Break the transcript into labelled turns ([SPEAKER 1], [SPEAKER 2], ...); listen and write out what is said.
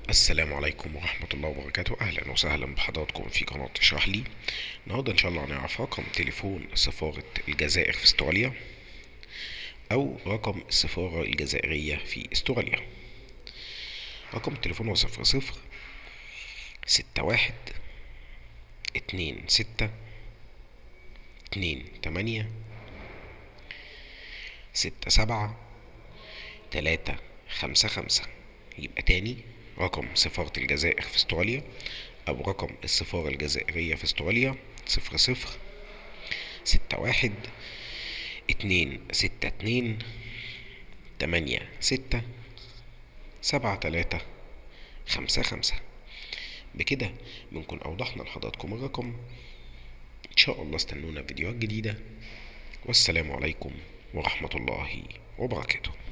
[SPEAKER 1] السلام عليكم ورحمة الله وبركاته أهلا وسهلا بحضراتكم في قناة اشرح لي النهاردة إن شاء الله هنعرف رقم تليفون سفارة الجزائر في استراليا أو رقم السفارة الجزائرية في استراليا رقم التليفون هو صفر صفر ستة واحد اتنين ستة اتنين تمانية ستة سبعة تلاتة خمسة خمسة يبقى تاني رقم سفارة الجزائر في استراليا أو رقم السفارة الجزائرية في استراليا صفر صفر ستة واحد اتنين ستة اتنين تمانية ستة سبعة تلاتة خمسة خمسة بكده بنكون أوضحنا لحضراتكم الرقم إن شاء الله استنونا فيديوهات جديدة والسلام عليكم ورحمة الله وبركاته